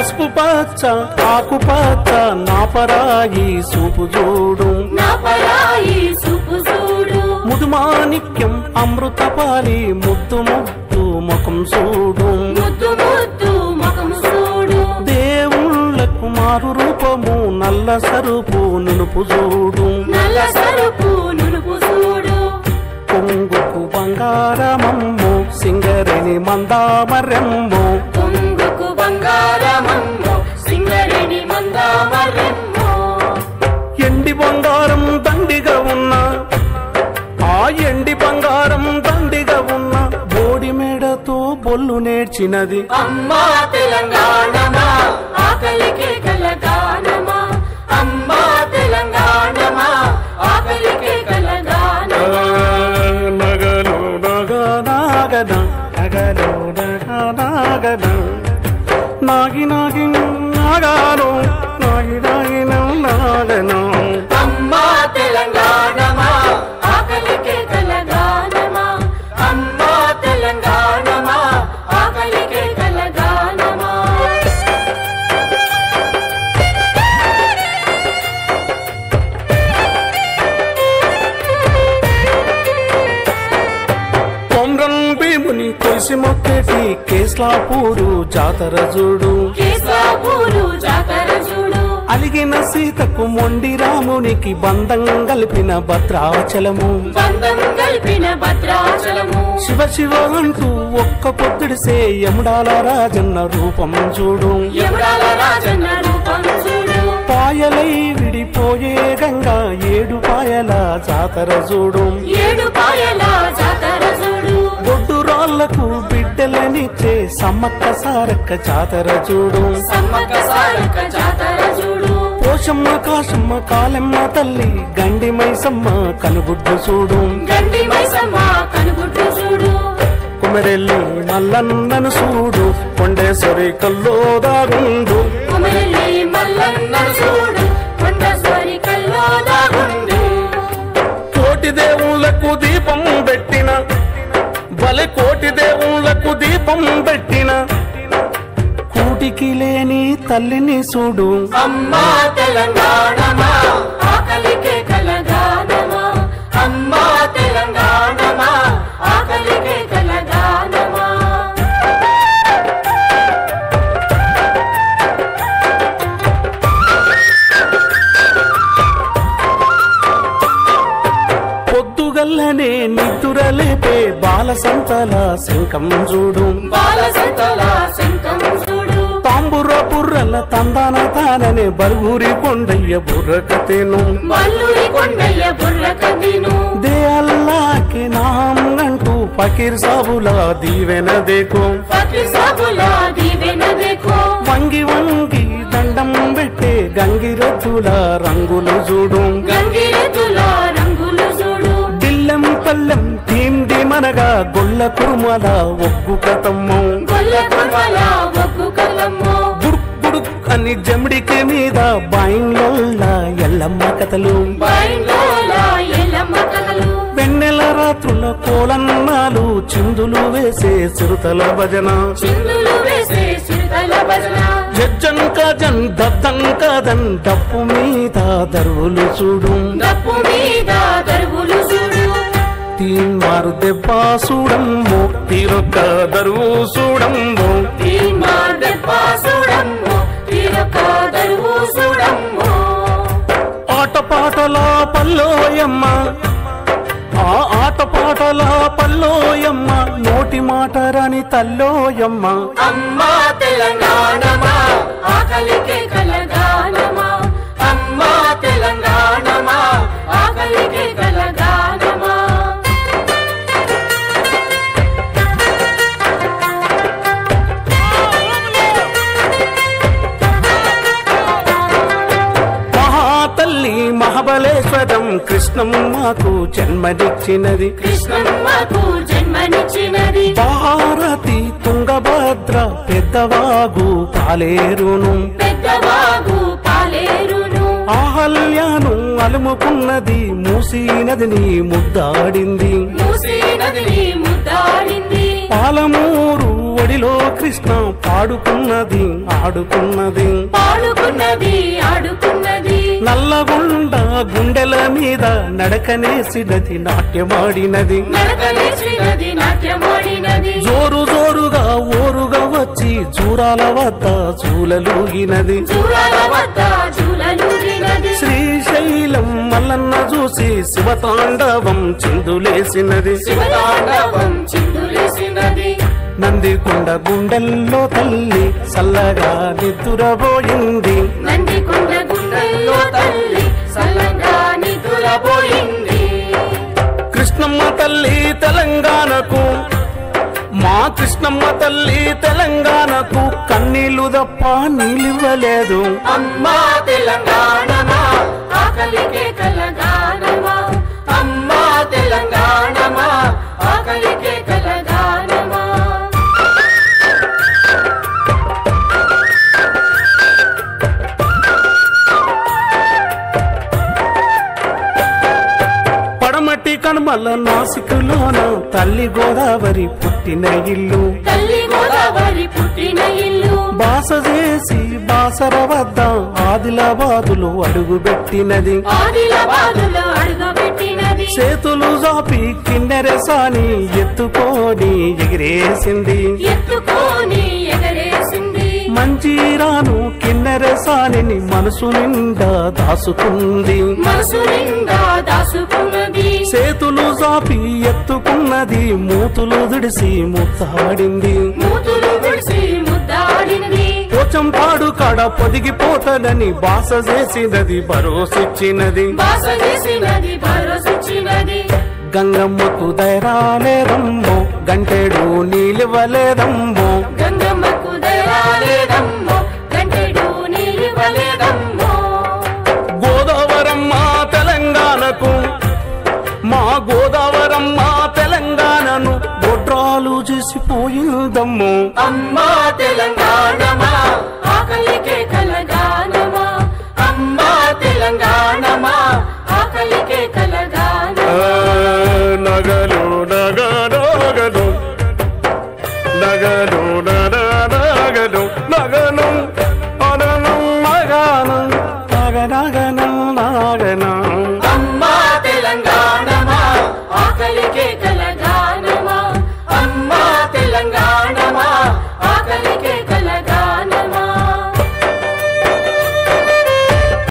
పసుపు పచ్చ ఆకు పచ్చ నాపరాయి సూపు చూడు నా పరాయి సుపు చూడు ముదుమాణిక్యం అమృతపాలి ముద్దు ముద్దు ముఖం చూడు ముద్దు ముద్దు ముఖం చూడు దేవుళ్ళకు మారు రూపము నల్ల సరుపు నునుపు చూడు నల్ల సరుపు నునుపు చూడు కొంగుకు బంగారమమ్ము సింగరిని మందామరెమ్ము కొంగుకు బంగారమమ్మో సింగరేణి మందామరెమ్మో ఎండి బంగారం దండిగా ఉన్న ఆ ఎండి బంగారం దండిగా ఉన్న బోడి మేడతో బొల్లు నేర్చినది అమ్మా తెలంగాణమా ఆకలికి కలగానమా అమ్మా తెలంగాణమా ఆకలికి ఆ, కలగానమా నగలు నగ నాగన నగలు నగ నాగన నాగి నాగి నాగాను నాగి నాగి నాగను అమ్మా తెలంగాణమా ఆకలికి కలగానమా అమ్మా తెలంగాణమా ఆకలికి కలగానమా కొమ్రం భీముని కొలిసి మొక్కేటి కేస్లాపూరు జాతర చూడు కేశాపూరు జాతర చూడు అలిగిన సీతకు మొండి రామునికి బంధం కలిపిన భద్రాచలము బంధం కలిపిన భద్రాచలము శివ శివ అంటూ ఒక్క పొద్దుడిసే యముడాల రాజన్న రూపం చూడు యమరాల రాజన్న రూపం చూడు పాయలై విడిపోయే గంగా ఏడు పాయల జాతర చూడు ఏడు పాయల జాతర చూడు బొడ్డు రాళ్లకు బిడ్డలనిచ్చే సమ్మక్క సారక్క జాతర చూడు సమ్మక్క సారక్క జాతర చూడు పోషమ్మ కాశమ్మ కాలమ్మ తల్లి గండి మైసమ్మ కనుగుడ్డు చూడు గండి మైసమ్మ కనుగుడ్డు చూడు కుమరెల్లి మల్లన్నను చూడు కొండేశ్వరి కల్లో దాగుండు కుమిలి మల్లన్న చూడు కొండ సోరి కల్లో దాగుండు కోటి దేవుళ్లకు దీపం పెట్టిన బలి కోటి దేవుళ్లకు దీపం పెట్టిన కూటికి లేని తల్లిని చూడు అమ్మా తెలంగాణమా ఆకలికే కలగానమా అమ్మా తెలంగాణమా ఆకలికే కలగానమా పొద్దుగల్లనే నిద్దురలేపే బాల సంతల శంఖం చూడు బాల సంతల శంఖం చూడు తాంబుర బుర్రల తందాన తాననే బరుగురి కొండయ్య బుర్రకతేను మల్లురి కొండయ్య బుర్ర కదిను దే అల్లాకి నాం అంటూ ఫకీర్ సాబుల దీవెన దేకో ఫకీర్ సాబులా దీవెన దేఖో వంగి వంగి దండం పెట్టే గంగిరతుల రంగులు చూడు గంగిరెద్దుల రంగులు చూడు దిల్లెం పల్లెం టీం దిమనగా గొల్ల కురుమల ఒగ్గు కతమ్ము గొల్ల కుర్మల ఒగ్గు కలమ్మో బుడుక్ బుడుక్ అని జమిడికి మీద బాయిన్లోళ్ళ ఎల్లమ్మ కథలు బైండోల ఎల్లమ్మ కథలు వెన్నెల రాత్రుల కోలన్నాలు చిందులు వేసే చిరుతల భజన చిందులు వేసే చిరుతల భజన జజ్జన్ కాజన్ దద్దన్ కాదన్ డప్పు మీద దరువులు చూడు డప్పు మీద దరువులు చూడు తీన్మారు దెబ్బ చూడమ్ము తీరొక్క దరువు చూడమ్ము తీమా దెబ్బ చూడమ్మో తీరొక దరువు చూడమ్మో ఆటపాటల పల్లోయమ్మ ఆ ఆటపాటల పల్లోయమ్మ నోటి మాట రాని తల్లోయమ్మ అమ్మా తెలంగాణమా ఆకలికే కలగానమా అమ్మా తెలంగాణమా ఆకలికే కలగానమా మహాతల్లి మహాబలేశ్వరం కృష్ణమ్మకు జన్మనిచ్చినది కృష్ణమ్మకు జన్మనిచ్చినది భారతి తుంగభద్ర పెద్దవాగు పాలేరును పెద్దవాగు పాలేరును ఆహల్యాను అలుముకున్నది మూసీ నదిని ముద్దాడింది మూసీ నదిని ముద్దాడింది పాలమూరు ఒడిలో కృష్ణ పాడుకున్నది ఆడుకున్నది పాడుకున్నది ఆడుకున్నది నల్లగొండ గుండెల మీద నడకనేసినది నాట్యమాడినది నడకలేసినది నాట్యమాడినది జోరు జోరుగా ఓరుగా వచ్చి చూరాల వద్ద చూలలూగినది చూరాల వద్ద చూలలూగినది శ్రీశైలం మల్లన్న చూసి శివతాండవం చిందులేసినది శివతాండవం చిందులేసినది నందికొండ గుండెల్లో తల్లి చల్లగా నిద్దురబోయింది నందికొండ గుండెల్లో తల్లి సల్లంగా నిద్రపోయింది కృష్ణమ్మ తల్లి తెలంగాణకు మా కృష్ణమ్మ తల్లి తెలంగాణకు కన్నీళ్లు తప్ప నీళ్ళివ్వలేదు అమ్మా తెలంగాణమా ఆకలికే కలగానమా అమ్మా తెలంగాణమా ఆకలికే కలగానమా పడమటి కనుమల నాసికులోన తల్లి గోదావరి పుట్టిన ఇల్లు తల్లి గోదావరి పుట్టిన ఇల్లు బాస చేసి బాసర వద్ద ఆదిలాబాదులు అడుగుపెట్టినది ఆదిలాబాదులో అడుగబెట్టినది చేతులు జాపి కిన్నెరసాని ఎత్తుకొని ఎగిరేసింది ఎత్తుకొని ఎగరేసింది మంజీరాను కిన్నెరసాని మనసు నిండా దాసుకుంది మనసు నిండా దాసుకున్నది చేతులు జాపి ఎత్తుకున్నది మూతులు దిడిసి ముత్తాడింది మూతులు గుడిసి ముద్దాడినది పోచంపాడు కాడ పొదిగిపోతదని బాస చేసినది భరోసిచ్చినది బాస చేసినది భరోసిచ్చినది గంగమ్మకు దైరాలేదమ్మో గంటెడు నీలివ్వలేదమ్మో గంగమ్మకు దయాలేదమ్మో గంటెడు నీలివ్వలేదమ్మో గోదావరమ్మ తెలంగాణకు మా గోదావరమ్మ తెలంగాణను గొడ్రాలు చేసిపోయిందమ్మో అమ్మా తెలంగాణమా ఆకలికే కలగానమా అమ్మా తెలంగాణమా ఆకలికే ఆ, కలగానమా నగలు నగ నగలు